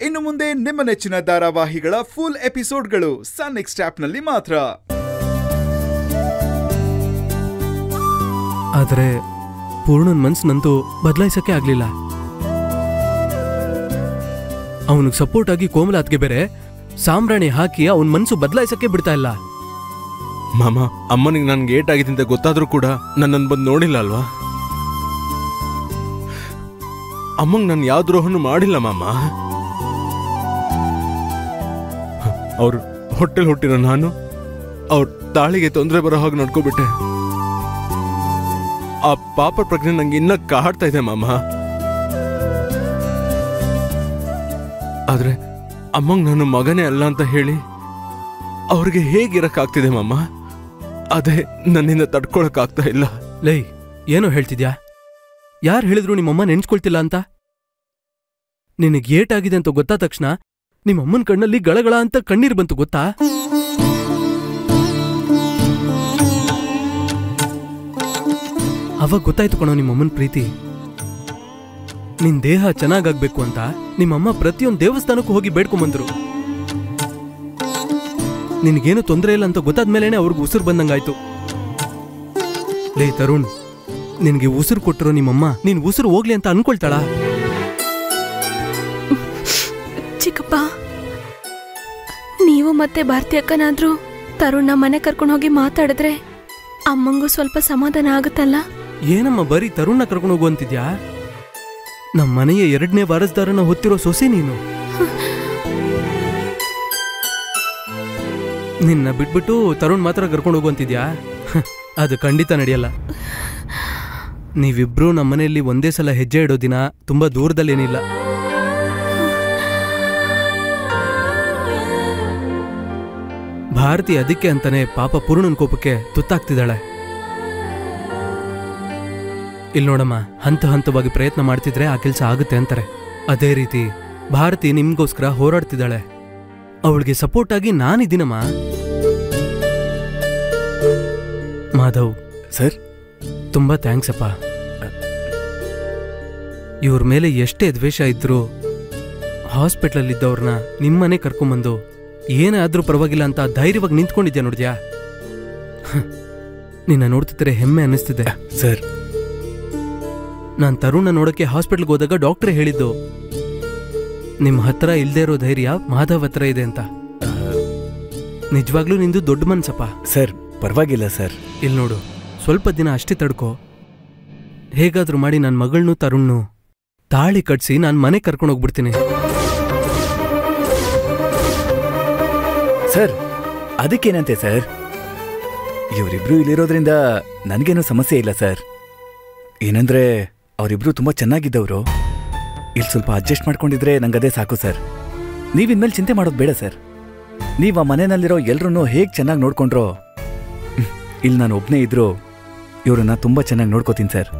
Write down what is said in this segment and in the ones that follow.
ಇನ್ನು ಮುಂದೆ ನಿಮ್ಮ ನೆಚ್ಚಿನ ಧಾರಾವಾಹಿಗಳ ಫುಲ್ ಎಪಿಸೋಡ್ಗಳು ಸನ್ ನೆಕ್ಸ್ಟ್ ಆಪ್ನಲ್ಲಿ ಮಾತ್ರ ಆದರೆ ಪೂರ್ಣನ್ ಮನ್ಸನ್ನಂತೂ ಬದಲಾಯಿಸಕ್ಕೆ ಆಗ್ಲಿಲ್ಲ ಅವನಿಗೆ ಸಪೋರ್ಟ್ ಆಗಿ ಕೋಮಲಾತ್ಗೆ ಬೇರೆ ಸಾಂಬ್ರಾಣಿ ಹಾಕಿ ಅವನ ಮನ್ಸು ಬದಲಾಯಿಸಕ್ಕೆ ಬಿಡ್ತಾ ಇಲ್ಲ ಮಾಮ ಅಮ್ಮನಿಗೆ ನನ್ಗೆ ಏಟ್ ಆಗಿದೆ ಅಂತ ಗೊತ್ತಾದ್ರೂ ಕೂಡ ನನ್ನನ್ನು ಬಂದು ನೋಡಿಲ್ಲ ಅಲ್ವಾ ಅಮ್ಮಂಗ್ ನಾನು ಯಾವ ದ್ರೋಹನು ಮಾಡಿಲ್ಲ ಮಾಮ ಅವ್ರ ಹೊಟ್ಟೆಲ್ ಹುಟ್ಟಿರೋ ನಾನು ಅವ್ರ ತಾಳಿಗೆ ತೊಂದರೆ ಬರೋ ಹಾಗೆ ನೋಡ್ಕೊಬಿಟ್ಟೆ ಆ ಪಾಪ ಪ್ರಜ್ಞೆ ನಂಗೆ ಇನ್ನ ಕಾಡ್ತಾ ಇದೆ ಮಾಮ ಆದ್ರೆ ಅಮ್ಮಂಗ್ ನಾನು ಮಗನೇ ಅಲ್ಲ ಅಂತ ಹೇಳಿ ಅವ್ರಿಗೆ ಹೇಗಿರಕ್ಕಾಗ್ತಿದೆ ಮಾಮ ಅದೇ ನನ್ನಿಂದ ತಡ್ಕೊಳಕ್ಕಾಗ್ತಾ ಇಲ್ಲ ಲೈ ಏನೋ ಹೇಳ್ತಿದ್ಯಾ ಯಾರು ಹೇಳಿದ್ರು ನಿಮ್ಮಮ್ಮ ನೆನ್ಸ್ಕೊಳ್ತಿಲ್ಲ ಅಂತ ನಿನಗೆ ಏಟಾಗಿದೆ ಅಂತ ಗೊತ್ತಾದ ತಕ್ಷಣ ನಿಮ್ಮಮ್ಮನ ಕಣ್ಣಲ್ಲಿ ಗಳಗಳ ಅಂತ ಕಣ್ಣೀರ್ ಬಂತು ಗೊತ್ತಾ ಅವಾಗ ಗೊತ್ತಾಯ್ತು ಕಣೋ ನಿಮ್ಮಮ್ಮನ ಪ್ರೀತಿ ನಿನ್ ದೇಹ ಚೆನ್ನಾಗಾಗ್ಬೇಕು ಅಂತ ನಿಮ್ಮಮ್ಮ ಪ್ರತಿಯೊಂದು ದೇವಸ್ಥಾನಕ್ಕೂ ಹೋಗಿ ಬೇಡ್ಕೊಂಬಂದ್ರು ನಿನಗೇನು ತೊಂದರೆ ಇಲ್ಲ ಅಂತ ಗೊತ್ತಾದ್ಮೇಲೆನೆ ಅವ್ರಿಗೆ ಉಸಿರು ಬಂದಂಗಾಯ್ತು ಲೇ ತರುಣ್ ನಿನಗೆ ಉಸಿರು ಕೊಟ್ಟಿರೋ ನಿಮ್ಮಮ್ಮ ನೀನ್ ಉಸಿರು ಹೋಗ್ಲಿ ಅಂತ ಅನ್ಕೊಳ್ತಾಳ ಚಿಕ್ಕಪ್ಪ ನೀವು ಮತ್ತೆ ಭಾರತಿ ಅಕ್ಕನಾದ್ರೂ ತರುಣ್ನ ಮನೆ ಕರ್ಕೊಂಡು ಹೋಗಿ ಮಾತಾಡಿದ್ರೆ ಅಮ್ಮಂಗೂ ಸ್ವಲ್ಪ ಸಮಾಧಾನ ಆಗುತ್ತಲ್ಲ ಏನಮ್ಮ ಬರೀ ತರುಣ್ನ ಕರ್ಕೊಂಡು ಹೋಗು ಅಂತಿದ್ಯಾ ನಮ್ಮ ಮನೆಯ ಎರಡನೇ ವಾರಸ್ದಾರನ ಹೊತ್ತಿರೋ ಸೊಸೆ ನೀನು ನಿನ್ನ ಬಿಟ್ಬಿಟ್ಟು ತರುಣ್ ಮಾತ್ರ ಕರ್ಕೊಂಡು ಹೋಗು ಅಂತಿದ್ಯಾ ಹ, ಅದು ಖಂಡಿತ ನಡೆಯಲ್ಲ ನೀವಿಬ್ರು ನಮ್ಮ ಮನೆಯಲ್ಲಿ ಒಂದೇ ಸಲ ಹೆಜ್ಜೆ ಇಡೋ ದಿನ ತುಂಬಾ ದೂರದಲ್ಲೇನಿಲ್ಲ ಭಾರತಿ ಅದಕ್ಕೆ ಅಂತಾನೆ ಪಾಪ ಪೂರ್ಣನ್ ಕೋಪಕ್ಕೆ ತುತ್ತಾಗ್ತಿದ್ದಾಳೆ ಇಲ್ಲಿ ನೋಡಮ್ಮ ಹಂತ ಹಂತವಾಗಿ ಪ್ರಯತ್ನ ಮಾಡ್ತಿದ್ರೆ ಆ ಕೆಲಸ ಆಗುತ್ತೆ ಅಂತಾರೆ ಅದೇ ರೀತಿ ಭಾರತಿ ನಿಮ್ಗೋಸ್ಕರ ಹೋರಾಡ್ತಿದ್ದಾಳೆ ಅವಳಿಗೆ ಸಪೋರ್ಟ್ ಆಗಿ ನಾನಿದ್ದೀನಮ್ಮ ಮಾಧವ್ ಸರ್ ತುಂಬಾ ಥ್ಯಾಂಕ್ಸ್ ಅಪ್ಪ ಇವ್ರ ಮೇಲೆ ಎಷ್ಟೇ ದ್ವೇಷ ಇದ್ರು ಹಾಸ್ಪಿಟ್ಲಲ್ಲಿ ಇದ್ದವ್ರನ್ನ ನಿಮ್ಮನೆ ಕರ್ಕೊಂಬಂದು ಏನೇ ಆದ್ರೂ ಪರವಾಗಿಲ್ಲ ಅಂತ ಧೈರ್ಯವಾಗಿ ನಿಂತ್ಕೊಂಡಿದ್ಯಾ ನೋಡಿದ್ಯಾ ಹ, ನಿನ್ನ ನೋಡ್ತಿದ್ರೆ ಹೆಮ್ಮೆ ಅನ್ನಿಸ್ತಿದೆ ಸರ್ ನಾನ್ ತರುಣ ನೋಡಕ್ಕೆ ಹಾಸ್ಪಿಟ್ಲ್ಗೆ ಹೋದಾಗ ಡಾಕ್ಟ್ರೇ ಹೇಳಿದ್ದು ನಿಮ್ ಹತ್ರ ಇಲ್ದೇ ಇರೋ ಧೈರ್ಯ ಮಾಧವ್ ಹತ್ರ ಇದೆ ಅಂತ ನಿಜವಾಗ್ಲೂ ನಿಂದು ದೊಡ್ಡ ಮನ್ಸಪ್ಪ ಸರ್ ಪರವಾಗಿಲ್ಲ ಸರ್ ಇಲ್ಲಿ ನೋಡು ಸ್ವಲ್ಪ ದಿನ ಅಷ್ಟೇ ತಡ್ಕೋ ಹೇಗಾದ್ರೂ ಮಾಡಿ ನನ್ನ ಮಗಳನ್ನೂ ತರುಣ್ಣು ತಾಳಿ ಕಟ್ಸಿ ನಾನು ಮನೆ ಕರ್ಕೊಂಡು ಹೋಗ್ಬಿಡ್ತೀನಿ ಸರ್ ಅದಕ್ಕೇನಂತೆ ಸರ್ ಇವರಿಬ್ರು ಇಲ್ಲಿರೋದ್ರಿಂದ ನನಗೇನು ಸಮಸ್ಯೆ ಇಲ್ಲ ಸರ್ ಏನಂದ್ರೆ ಅವರಿಬ್ರು ತುಂಬಾ ಚೆನ್ನಾಗಿದ್ದವರು ಇಲ್ಲಿ ಸ್ವಲ್ಪ ಅಡ್ಜಸ್ಟ್ ಮಾಡ್ಕೊಂಡಿದ್ರೆ ನಂಗದೇ ಸಾಕು ಸರ್ ನೀವಿನ್ಮೇಲೆ ಚಿಂತೆ ಮಾಡೋದು ಬೇಡ ಸರ್ ನೀವು ಆ ಮನೆಯಲ್ಲಿರೋ ಎಲ್ರನ್ನೂ ಹೇಗೆ ಚೆನ್ನಾಗಿ ನೋಡ್ಕೊಂಡ್ರೋ ಹ್ಮ್, ಇಲ್ಲಿ ನಾನು ಒಬ್ಬನೇ ಇದ್ರು ಇವ್ರನ್ನ ತುಂಬಾ ಚೆನ್ನಾಗಿ ನೋಡ್ಕೋತೀನಿ ಸರ್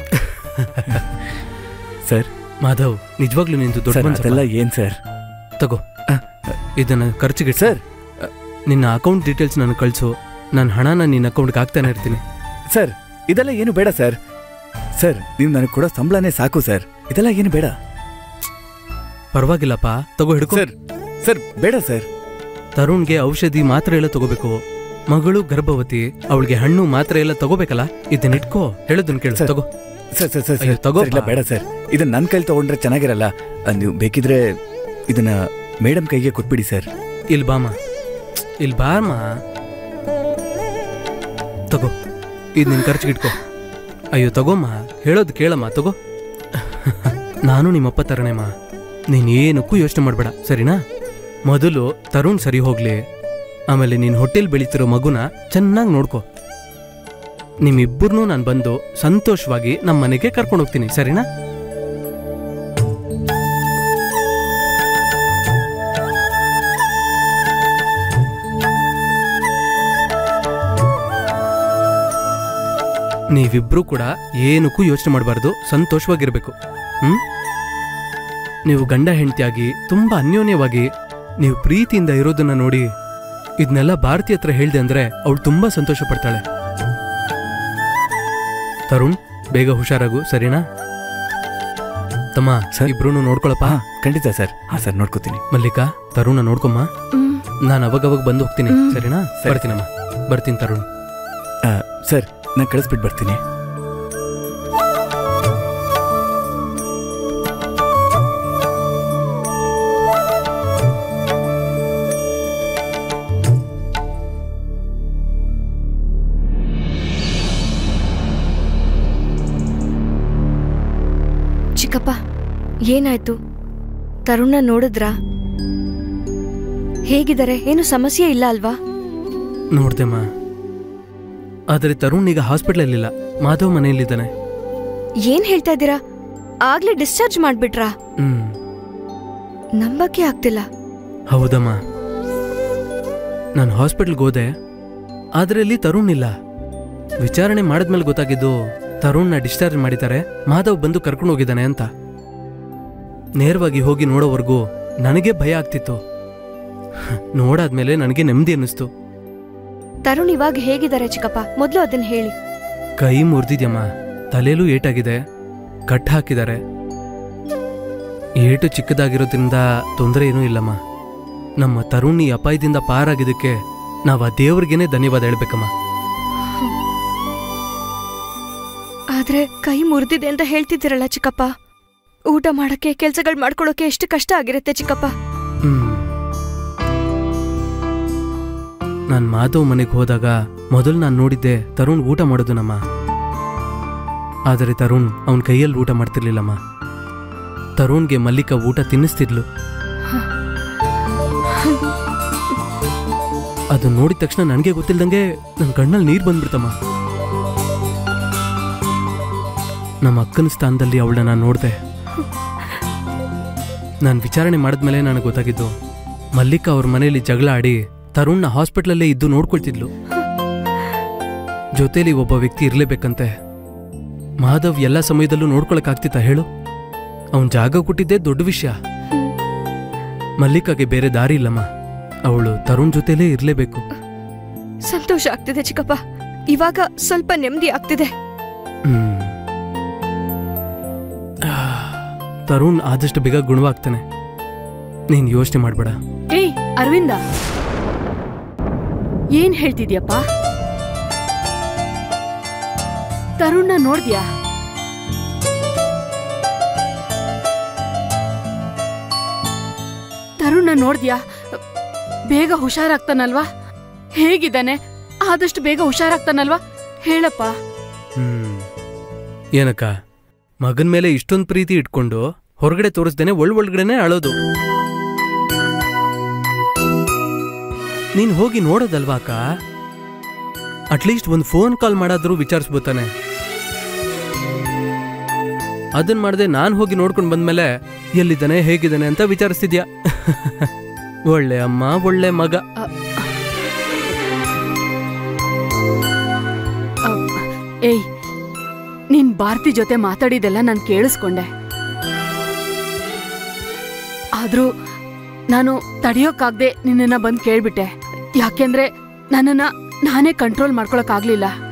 ಸರ್ ಮಾಧವ್ ನಿಜವಾಗ್ಲೂ ನಿಂದು ದೊಡ್ಡ ಸರ್ ಮನ್ಸಪ್ಪ. ಅದೆಲ್ಲ ಏನ್ ಸರ್ ತಗೋ ಇದನ್ನ ಖರ್ಚಿಗೆ ಸರ್ ನಿನ್ನ ಅಕೌಂಟ್ ಡೀಟೇಲ್ಸ್ ನಾನು ಕಳ್ಸು ನಾನು ಹಣನ ನಿನ್ನ ಅಕೌಂಟ್ಗೆ ಹಾಕ್ತಾನೆ ಇರ್ತೀನಿ ಸರ್ ಇದೆಲ್ಲ ಏನು ಬೇಡ ಸರ್ ಸರ್ ನೀವು ನನಗೆ ಕೊಡೋ ಸಂಬಳನೇ ಸಾಕು ಸರ್ ಇದೆಲ್ಲ ಏನು ಬೇಡ ಪರವಾಗಿಲ್ಲಪ್ಪ ತಗೋ ಹಿಡ್ಕೊ ಸರ್ ಸರ್ ಬೇಡ ಸರ್ ತರುಣ್ಗೆ ಔಷಧಿ ಮಾತ್ರೆ ಎಲ್ಲ ತಗೋಬೇಕು ಮಗಳು ಗರ್ಭವತಿ ಅವಳಿಗೆ ಹಣ್ಣು ಮಾತ್ರೆ ಎಲ್ಲ ತಗೋಬೇಕಲ್ಲ ಇದನ್ನ ಇಟ್ಕೋ ಹೇಳೋದನ್ನ ಕೇಳು ಸರ್, ತಗೋ ಸರ್ ಸರ್ ಸರ್ ಅಯ್ಯೋ, ಸರ್ ತಗೋ ಸರ್, ಇಲ್ಲ ಪಾ. ಬೇಡ ಸರ್ ಇದನ್ನ ನನ್ನ ಕೈಲಿ ತಗೊಂಡ್ರೆ ಚೆನ್ನಾಗಿರಲ್ಲ ಅಹ್, ನೀವು ಬೇಕಿದ್ರೆ ಇದನ್ನ ಮೇಡಮ್ ಕೈಗೆ ಕೊಟ್ಬಿಡಿ ಸರ್ ಇಲ್ಲಿ ಬಾಮ ಇಲ್ಲಿ ಬಾಮ ತಗೋ ಇದು ನಿನ್ ಖರ್ಚಿಗೆ ಇಟ್ಕೋ ಅಯ್ಯೋ ತಗೋಮ್ಮ ಹೇಳೋದು ಕೇಳಮ್ಮ ತಗೋ ನಾನು ನಿಮ್ಮಪ್ಪ ತರಣೆಮ್ಮ ನೀನ್ ಏನಕ್ಕೂ ಯೋಚನೆ ಮಾಡಬೇಡ ಸರಿನಾ ಮೊದಲು ತರುಣ್ ಸರಿ ಹೋಗ್ಲಿ ಆಮೇಲೆ ನೀನ್ ಹೊಟ್ಟೆಲ್ ಬೆಳೀತಿರೋ ಮಗುನ ಚೆನ್ನಾಗಿ ನೋಡ್ಕೋ ನಿಮ್ಮಿಬ್ಬರನ್ನೂ ನಾನು ಬಂದು ಸಂತೋಷವಾಗಿ ನಮ್ಮ ಮನೆಗೆ ಕರ್ಕೊಂಡು ಹೋಗ್ತೀನಿ ಸರಿನಾ ನೀವಿಬ್ರು ಕೂಡ ಏನಕ್ಕೂ ಯೋಚನೆ ಮಾಡಬಾರ್ದು ಸಂತೋಷವಾಗಿರ್ಬೇಕು ಹ್ಮ್ ನೀವು ಗಂಡ ಹೆಂಡತಿಯಾಗಿ ತುಂಬಾ ಅನ್ಯೋನ್ಯವಾಗಿ ನೀವು ಪ್ರೀತಿಯಿಂದ ಇರೋದನ್ನ ನೋಡಿ ಇದನ್ನೆಲ್ಲ ಭಾರತಿ ಹತ್ರ ಹೇಳ್ದೆ ಅಂದ್ರೆ ಅವಳು ತುಂಬಾ ಸಂತೋಷ ಪಡ್ತಾಳೆ ತರುಣ್ ಬೇಗ ಹುಷಾರಾಗು ಸರಿನಾ ತಮ್ಮ ಸರ್? ಇಬ್ರು ನೋಡ್ಕೊಳಪ್ಪ ಹಾ ಖಂಡಿತ ಸರ್ ಹಾ ಸರ್ ನೋಡ್ಕೋತೀನಿ ಮಲ್ಲಿಕಾ ತರುಣ ನೋಡ್ಕೊಮ್ಮ ಹ್ಮ್ ನಾನು ಅವಾಗವಾಗ ಬಂದು ಹೋಗ್ತೀನಿ ಹ್ಮ್. ಸರಿನಾ ಸರಿ. ಬರ್ತೀನಮ್ಮ ಬರ್ತೀನಿ ತರುಣ್ ಆ, ಸರ್ ನಾನು ಕಳಿಸ್ಬಿಟ್ಟು ಬರ್ತೀನಿ ಚಿಕ್ಕಪ್ಪ ಏನಾಯ್ತು ತರುಣ ನೋಡಿದ್ರಾ ಹೇಗಿದ್ದಾರೆ ಏನು ಸಮಸ್ಯೆ ಇಲ್ಲ ಅಲ್ವಾ ನೋಡ್ದೆಮ್ಮ ಆದರೆ ತರುಣ್ ಈಗ ಹಾಸ್ಪಿಟ್ಲಲ್ಲಿಲ್ಲ ಮಾಧವ್ ಮನೆಯಲ್ಲಿದ್ದಾನೆ ಏನ್ ಹೇಳ್ತಾ ಇದ್ದೀರಾ ಆಗ್ಲೇ ಡಿಸ್ಚಾರ್ಜ್ ಮಾಡ್ಬಿಟ್ರಾ ಹ್ಮ್ ನಂಬಕ್ಕೆ ಆಗ್ತಿಲ್ಲ ಹೌದಮ್ಮ ನಾನು ಹಾಸ್ಪಿಟ್ಲ್ಗೆ ಹೋದೆ ಆದರೆ ಅಲ್ಲಿ ತರುಣ್ ಇಲ್ಲ ವಿಚಾರಣೆ ಮಾಡಿದ್ಮೇಲೆ ಗೊತ್ತಾಗಿದ್ದು ತರುಣ್ನ ಡಿಸ್ಚಾರ್ಜ್ ಮಾಡಿದ್ದಾರೆ ಮಾಧವ್ ಬಂದು ಕರ್ಕೊಂಡು ಹೋಗಿದ್ದಾನೆ ಅಂತ ನೇರವಾಗಿ ಹೋಗಿ ನೋಡೋವರೆಗೂ ನನಗೆ ಭಯ ಆಗ್ತಿತ್ತು ನೋಡಾದ್ಮೇಲೆ ನನಗೆ ನೆಮ್ಮದಿ ಅನ್ನಿಸ್ತು ತರುಣ್ ಇವಾಗ ಹೇಗಿದ್ದಾರೆ ಚಿಕ್ಕಪ್ಪ ಮೊದ್ಲು ಅದನ್ನ ಹೇಳಿ ಕೈ ಮುರಿದಿದ್ಯಮ್ಮ ತಲೆಲೂ ಏಟಾಗಿದೆ ಕಟ್ ಹಾಕಿದ್ದಾರೆ ಏಟು ಚಿಕ್ಕದಾಗಿರೋದ್ರಿಂದ ತೊಂದರೆ ಏನೂ ಇಲ್ಲಮ್ಮ ನಮ್ಮ ತರುಣಿ ಅಪಾಯದಿಂದ ಪಾರಾಗಿದ್ದಕ್ಕೆ ನಾವು ಆ ದೇವ್ರಿಗೇನೆ ಧನ್ಯವಾದ ಹೇಳ್ಬೇಕಮ್ಮ ಆದ್ರೆ ಕೈ ಮುರಿದಿದೆ ಅಂತ ಹೇಳ್ತಿದ್ದೀರಲ್ಲ ಚಿಕ್ಕಪ್ಪ ಊಟ ಮಾಡಕ್ಕೆ ಕೆಲ್ಸಗಳು ಮಾಡ್ಕೊಳ್ಳೋಕೆ ಎಷ್ಟು ಕಷ್ಟ ಆಗಿರುತ್ತೆ ಚಿಕ್ಕಪ್ಪ ಹ್ಮ್ ನಾನು ಮಾಧವ್ ಮನೆಗೆ ಹೋದಾಗ ಮೊದಲು ನಾನು ನೋಡಿದ್ದೆ ತರುಣ್ ಊಟ ಮಾಡೋದು ನಮ್ಮ ಆದರೆ ತರುಣ್ ಅವನ ಕೈಯಲ್ಲಿ ಊಟ ಮಾಡ್ತಿರ್ಲಿಲ್ಲಮ್ಮ ತರುಣ್ಗೆ ಮಲ್ಲಿಕಾ ಊಟ ತಿನ್ನಿಸ್ತಿದ್ಲು ಅದು ನೋಡಿದ ತಕ್ಷಣ ನನಗೆ ಗೊತ್ತಿಲ್ದಂಗೆ ನನ್ನ ಕಣ್ಣಲ್ಲಿ ನೀರು ಬಂದ್ಬಿಡ್ತಮ್ಮ ನಮ್ಮ ಅಕ್ಕನ ಸ್ಥಾನದಲ್ಲಿ ಅವಳನ್ನ ನಾನು ನೋಡಿದೆ ನಾನು ವಿಚಾರಣೆ ಮಾಡಿದ್ಮೇಲೆ ನನಗೆ ಗೊತ್ತಾಗಿದ್ದು ಮಲ್ಲಿಕಾ ಅವ್ರ ಮನೆಯಲ್ಲಿ ಜಗಳ ಆಡಿ ತರುಣ್ನ ಹಾಸ್ಪಿಟ್ಲಲ್ಲೇ ಇದ್ದು ನೋಡ್ಕೊಳ್ತಿದ್ಲು ಜೊತೆಲಿ ಒಬ್ಬ ವ್ಯಕ್ತಿ ಇರ್ಲೇಬೇಕಂತೆ ಮಾಧವ್ ಎಲ್ಲ ಸಮಯದಲ್ಲೂ ನೋಡ್ಕೊಳಕ್ಕಾಗ್ತಿತ್ತ ಹೇಳು ಅವನ್ ಜಾಗ ಕೊಟ್ಟಿದ್ದೇ ದೊಡ್ಡ ವಿಷಯ ಮಲ್ಲಿಕಾಗೆ ಬೇರೆ ದಾರಿ ಇಲ್ಲಮ್ಮ ಅವಳು ತರುಣ್ ಜೊತೆಲೇ ಇರ್ಲೇಬೇಕು ಸಂತೋಷ ಆಗ್ತಿದೆ ಚಿಕ್ಕಪ್ಪ ಇವಾಗ ಸ್ವಲ್ಪ ನೆಮ್ಮದಿ ಆಗ್ತಿದೆ ಹ್ಮ್. ಆ, ತರುಣ್ ಆದಷ್ಟು ಬೇಗ ಗುಣವಾಗ್ತಾನೆ ನೀನ್ ಯೋಚನೆ ಮಾಡ್ಬೇಡ ಏಯ್ ಅರವಿಂದ ಏನ್ ಹೇಳ್ತಿದ್ಯಪ್ಪ ತರುಣ್ನ ನೋಡ್ದ್ಯಾ ತರುಣ್ನ ನೋಡ್ದ್ಯಾ ಬೇಗ ಹುಷಾರಾಗ್ತಾನಲ್ವಾ ಹೇಗಿದ್ದಾನೆ ಆದಷ್ಟು ಬೇಗ ಹುಷಾರಾಗ್ತಾನಲ್ವಾ ಹೇಳಪ್ಪ ಹ್ಮ್ ಏನಕ್ಕ ಮಗನ್ ಮೇಲೆ ಇಷ್ಟೊಂದ್ ಪ್ರೀತಿ ಇಟ್ಕೊಂಡು ಹೊರಗಡೆ ತೋರಿಸ್ದೇನೆ ಒಳ್ ಒಳಗಡೆನೆ ಅಳೋದು ನೀನ್ ಹೋಗಿ ನೋಡೋದಲ್ವಾ ಅಕ್ಕ ಅಟ್ಲೀಸ್ಟ್ ಒಂದ್ ಫೋನ್ ಕಾಲ್ ಮಾಡಾದ್ರೂ ವಿಚಾರಿಸ್ಬೋತಾನೆ ಅದನ್ ಮಾಡದೆ ನಾನ್ ಹೋಗಿ ನೋಡ್ಕೊಂಡ್ ಬಂದ್ಮೇಲೆ ಎಲ್ಲಿದ್ದಾನೆ ಹೇಗಿದ್ದಾನೆ ಅಂತ ವಿಚಾರಿಸ್ತಿದ್ಯಾ ಒಳ್ಳೆ ಅಮ್ಮ ಒಳ್ಳೆ ಮಗ ಅವ್- ಏಯ್ ನೀನ್ ಭಾರತಿ ಜೊತೆ ಮಾತಾಡಿದೆಲ್ಲ ನಾನು ಕೇಳಿಸ್ಕೊಂಡೆ ಆದ್ರೂ ನಾನು ತಡೆಯೋಕ್ಕಾಗ್ದೆ ನಿನ್ನನ್ನ ಬಂದ್ ಕೇಳ್ಬಿಟ್ಟೆ ಯಾಕೆಂದ್ರೆ ನನ್ನನ್ನ ನಾನೇ ಕಂಟ್ರೋಲ್ ಮಾಡ್ಕೊಳಕ್ಕಾಗ್ಲಿಲ್ಲ